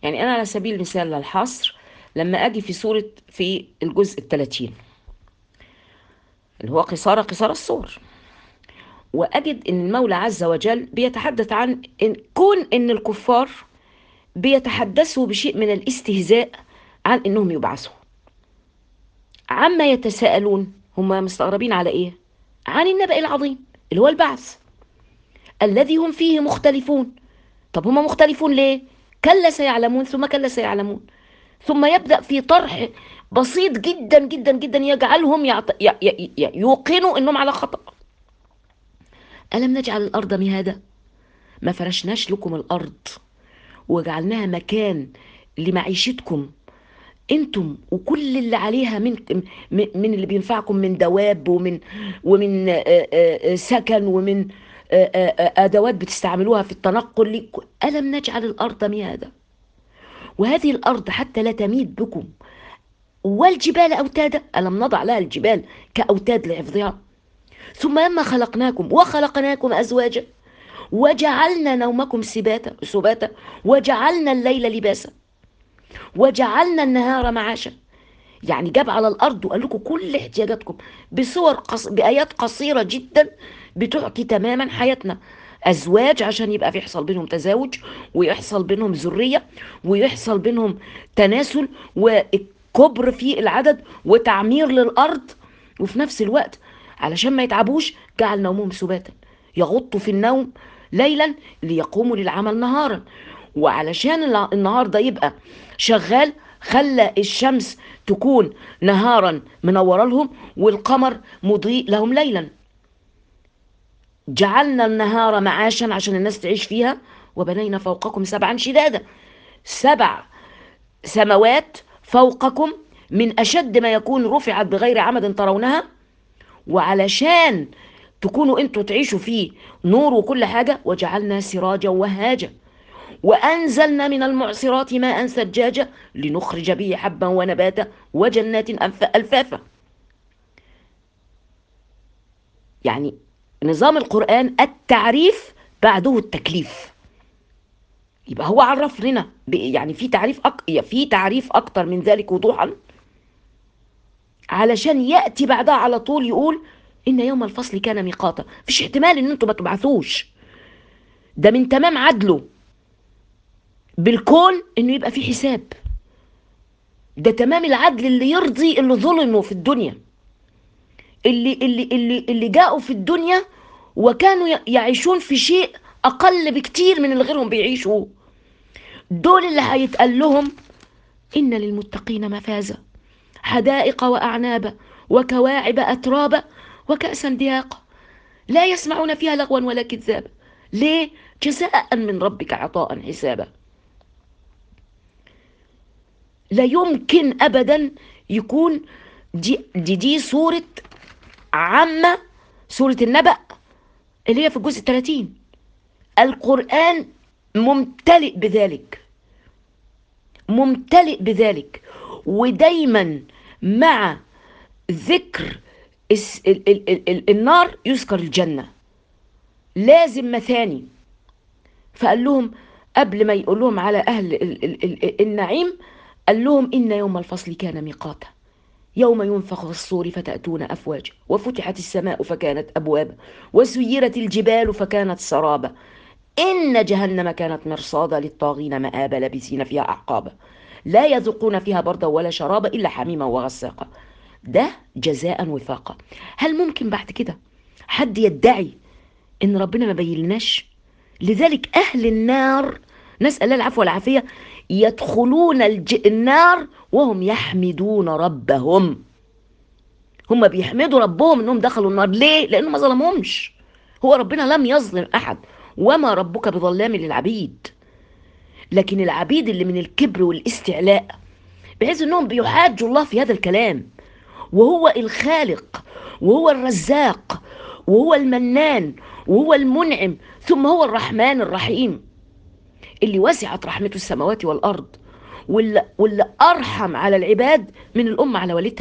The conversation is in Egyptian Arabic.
يعني أنا على سبيل المثال للحصر لما أجي في سورة في الجزء الثلاثين اللي هو قصارى قصار الصور وأجد أن المولى عز وجل بيتحدث عن إن كون أن الكفار بيتحدثوا بشيء من الاستهزاء عن أنهم يبعثوا عما يتساءلون هم مستغربين على إيه؟ عن النبأ العظيم اللي هو البعث الذي هم فيه مختلفون طب هم مختلفون ليه؟ كلا سيعلمون ثم كلا سيعلمون ثم يبدأ في طرح بسيط جدا جدا جدا يجعلهم يعط... ي... ي... ي... يوقنوا انهم على خطأ ألم نجعل الأرض مهادا ما فرشناش لكم الأرض وجعلناها مكان لمعيشتكم انتم وكل اللي عليها من من اللي بينفعكم من دواب ومن ومن سكن ومن ادوات بتستعملوها في التنقل الم نجعل الارض مهادا وهذه الارض حتى لا تميد بكم والجبال اوتادا الم نضع لها الجبال كاوتاد لحفظها ثم لما خلقناكم وخلقناكم ازواجا وجعلنا نومكم سباتا سباتا وجعلنا الليل لباسا وجعلنا النهار معاشا يعني جاب على الارض وقال لكم كل احتياجاتكم بصور قص... بايات قصيره جدا بتعطي تماما حياتنا ازواج عشان يبقى في يحصل بينهم تزاوج ويحصل بينهم ذريه ويحصل بينهم تناسل وكبر في العدد وتعمير للارض وفي نفس الوقت علشان ما يتعبوش جعل نومهم سباتا يغطوا في النوم ليلا ليقوموا للعمل نهارا وعلشان النهار ده يبقى شغال خلى الشمس تكون نهارا منوره لهم والقمر مضيء لهم ليلا جعلنا النهار معاشا عشان الناس تعيش فيها وبنينا فوقكم سبعا شدادا سبع سماوات فوقكم من اشد ما يكون رفعت بغير عمد ترونها وعلشان تكونوا انتوا تعيشوا فيه نور وكل حاجه وجعلنا سراجا وهاجا وأنزلنا من المعصرات ماء ثجاجا لنخرج به حبا ونباتا وجنات ألفافا يعني نظام القرآن التعريف بعده التكليف يبقى هو عرف لنا يعني في تعريف أك... في تعريف أكتر من ذلك وضوحا علشان يأتي بعدها على طول يقول إن يوم الفصل كان ميقاتا مفيش احتمال إن أنتم ما تبعثوش ده من تمام عدله بالكون انه يبقى في حساب ده تمام العدل اللي يرضي اللي ظلموا في الدنيا اللي اللي اللي اللي جاءوا في الدنيا وكانوا يعيشون في شيء اقل بكتير من اللي غيرهم بيعيشوا دول اللي هيتقال لهم ان للمتقين مفازا حدائق واعنابا وكواعب اترابا وكاسا دهاقا لا يسمعون فيها لغوا ولا كذابا ليه جزاء من ربك عطاء حسابا لا يمكن ابدا يكون دي دي, دي صورة عامة سورة النبأ اللي هي في الجزء 30 القرآن ممتلئ بذلك ممتلئ بذلك ودايما مع ذكر ال ال ال النار يذكر الجنة لازم مثاني فقال لهم قبل ما يقول لهم على أهل النعيم قال لهم إن يوم الفصل كان ميقاتا يوم ينفخ في الصور فتأتون أفواجا وفتحت السماء فكانت أبوابا وسيرت الجبال فكانت سرابا إن جهنم كانت مرصادا للطاغين مآبا لابسين فيها أحقابا لا يذوقون فيها بردا ولا شرابا إلا حميما وغساقا ده جزاء وفاقا هل ممكن بعد كده حد يدعي إن ربنا ما بيناش لذلك أهل النار نسأل الله العفو والعافية يدخلون الج... النار وهم يحمدون ربهم هم بيحمدوا ربهم انهم دخلوا النار ليه لانه ما ظلمهمش هو ربنا لم يظلم احد وما ربك بظلام للعبيد لكن العبيد اللي من الكبر والاستعلاء بحيث انهم بيحاجوا الله في هذا الكلام وهو الخالق وهو الرزاق وهو المنان وهو المنعم ثم هو الرحمن الرحيم اللي وسعت رحمته السماوات والارض واللي, واللي ارحم على العباد من الام على والدها